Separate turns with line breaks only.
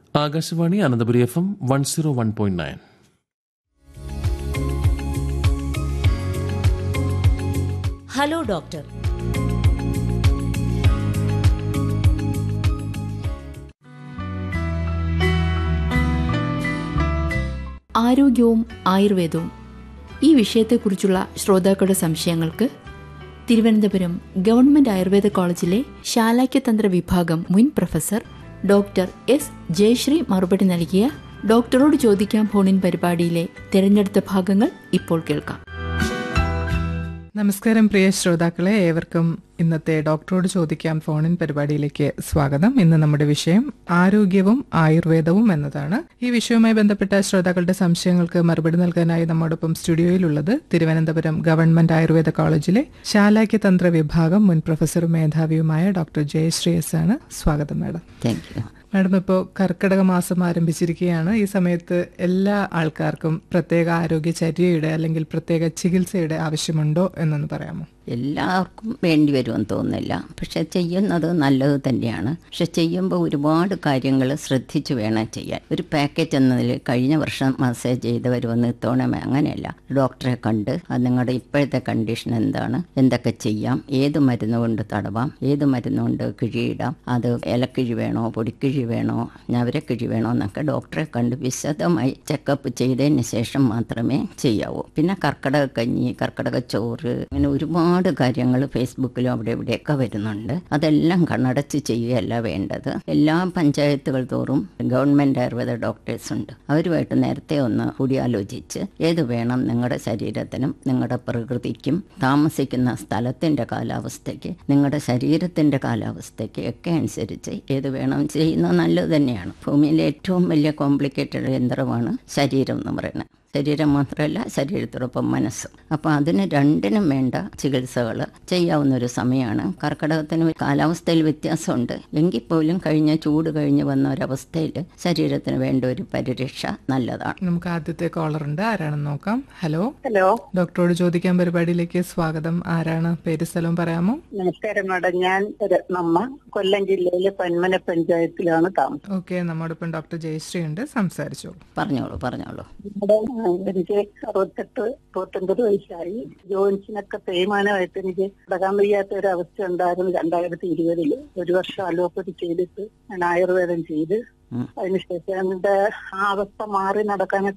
Akashvani Ananthapuri F M one zero one point nine
hello doctor
ആരോഗ്യവും ആയുർവേദവും ഈ വിഷയത്തെക്കുറിച്ചുള്ള ശ്രോതാക്കളുടെ സംശയങ്ങൾക്ക് തിരുവനന്തപുരം ഗവൺമെന്റ് ആയുർവേദ കോളേജിലെ ശാലാക്യതന്ത്ര വിഭാഗം മുൻ പ്രൊഫസർ ഡോക്ടർ എസ് ജയശ്രീ മറുപടി നൽകിയ ഡോക്ടറോട് ചോദിക്കാം ഫോണിൻ പരിപാടിയിലെ തിരഞ്ഞെടുത്ത ഭാഗങ്ങൾ ഇപ്പോൾ കേൾക്കാം
നമസ്കാരം പ്രിയ ശ്രോതാക്കളെ ഏവർക്കും ഇന്നത്തെ ഡോക്ടറോട് ചോദിക്കാം ഫോണിൻ പരിപാടിയിലേക്ക് സ്വാഗതം ഇന്ന് നമ്മുടെ വിഷയം ആരോഗ്യവും ആയുർവേദവും എന്നതാണ് ഈ വിഷയവുമായി ബന്ധപ്പെട്ട ശ്രോതാക്കളുടെ സംശയങ്ങൾക്ക് മറുപടി നൽകാനായി നമ്മോടൊപ്പം സ്റ്റുഡിയോയിലുള്ളത് തിരുവനന്തപുരം ഗവൺമെന്റ് ആയുർവേദ കോളേജിലെ ശാലാക്യതന്ത്ര വിഭാഗം മുൻ പ്രൊഫസറും മേധാവിയുമായ ഡോക്ടർ ജയശ്രീ എസ് ആണ് സ്വാഗതം മാഡം
താങ്ക് യു
മാഡം ഇപ്പോൾ കർക്കിടക മാസം ആരംഭിച്ചിരിക്കുകയാണ് ഈ സമയത്ത് എല്ലാ ആൾക്കാർക്കും പ്രത്യേക ആരോഗ്യചര്യയുടെ അല്ലെങ്കിൽ പ്രത്യേക ചികിത്സയുടെ ആവശ്യമുണ്ടോ എന്നൊന്ന് പറയാമോ
എല്ലാവർക്കും വേണ്ടി വരുമെന്ന് തോന്നുന്നില്ല പക്ഷെ ചെയ്യുന്നത് നല്ലത് തന്നെയാണ് പക്ഷെ ചെയ്യുമ്പോൾ ഒരുപാട് കാര്യങ്ങൾ ശ്രദ്ധിച്ചു വേണം ചെയ്യാൻ ഒരു പാക്കേജ് എന്നതിൽ കഴിഞ്ഞ വർഷം മസാജ് ചെയ്തവർ വന്ന് ഇത്തവണ അങ്ങനെയല്ല ഡോക്ടറെ കണ്ട് അത് നിങ്ങളുടെ ഇപ്പോഴത്തെ കണ്ടീഷൻ എന്താണ് എന്തൊക്കെ ചെയ്യാം ഏത് മരുന്ന് കൊണ്ട് തടവാം ഏത് മരുന്ന് കൊണ്ട് കിഴിയിടാം അത് ഇലക്കിഴി വേണോ പൊടിക്കിഴി വേണോ ഞവരക്കിഴി വേണോ എന്നൊക്കെ ഡോക്ടറെ കണ്ട് വിശദമായി ചെക്കപ്പ് ചെയ്തതിന് ശേഷം മാത്രമേ ചെയ്യാവൂ പിന്നെ കർക്കിടക കഞ്ഞി കർക്കിടക ചോറ് അങ്ങനെ ഒരുപാട് കാര്യങ്ങൾ ഫേസ്ബുക്കിലും അവിടെ ഇവിടെയൊക്കെ വരുന്നുണ്ട് അതെല്ലാം കണ്ണടച്ച് ചെയ്യുകയല്ല വേണ്ടത് എല്ലാ പഞ്ചായത്തുകൾ തോറും ഗവൺമെന്റ് ആയുർവേദ ഡോക്ടേഴ്സ് ഉണ്ട് അവരുമായിട്ട് നേരത്തെ ഒന്ന് കൂടിയാലോചിച്ച് ഏത് വേണം നിങ്ങളുടെ ശരീരത്തിനും നിങ്ങളുടെ പ്രകൃതിക്കും താമസിക്കുന്ന സ്ഥലത്തിന്റെ കാലാവസ്ഥയ്ക്ക് നിങ്ങളുടെ ശരീരത്തിന്റെ കാലാവസ്ഥയ്ക്ക് ഒക്കെ അനുസരിച്ച് ഏത് വേണം ചെയ്യുന്നത് നല്ലത് തന്നെയാണ് ഭൂമിയിലെ ഏറ്റവും വലിയ കോംപ്ലിക്കേറ്റഡ് യന്ത്രമാണ് ശരീരം എന്ന് പറയുന്നത് ശരീരം മാത്രമല്ല ശരീരത്തോടൊപ്പം മനസ്സും അപ്പോൾ അതിന് രണ്ടിനും വേണ്ട ചികിത്സകൾ ചെയ്യാവുന്ന ഒരു സമയമാണ് കർക്കിടകത്തിന് കാലാവസ്ഥയിൽ വ്യത്യാസമുണ്ട് എങ്കിൽ പോലും കഴിഞ്ഞ ചൂട് കഴിഞ്ഞ് വന്ന ഒരവസ്ഥയിൽ ശരീരത്തിന് വേണ്ട ഒരു പരിരക്ഷ നല്ലതാണ്
നമുക്ക് ആദ്യത്തെ കോളർ ഉണ്ട് ആരാണെന്ന് നോക്കാം ഹലോ
ഹലോ
ഡോക്ടറോട് ചോദിക്കാൻ പരിപാടിയിലേക്ക് സ്വാഗതം ആരാണ് പേര് സ്ഥലവും പറയാമോ
നമസ്കാരം മാഡം ഞാൻ രത്നമ്മ കൊല്ലം ജില്ലയിലെ പന്മന പഞ്ചായത്തിലാണ് താമസം
ഓക്കെ നമ്മോടൊപ്പം ഡോക്ടർ ജയശ്രീ ഉണ്ട് സംസാരിച്ചോളൂ
പറഞ്ഞോളൂ പറഞ്ഞോളൂ
ഇവിടെ ആ, എനിക്ക് അറുപത്തെട്ട് അറുപത്തൊമ്പത് വയസ്സായി ജോയിൻസിനൊക്കെ തേയ്മാനമായിട്ട് എനിക്ക് നടക്കാൻ വയ്യാത്ത ഒരു അവസ്ഥ ഉണ്ടായിരുന്നു രണ്ടായിരത്തി ഇരുപതില് ഒരു വർഷം അലോപ്പതി ചെയ്തിട്ട് ഞാൻ ആയുർവേദം ചെയ്ത്
ഉം.
അതിനുശേഷം എന്റെ ആ അവസ്ഥ മാറി നടക്കാനൊക്കെ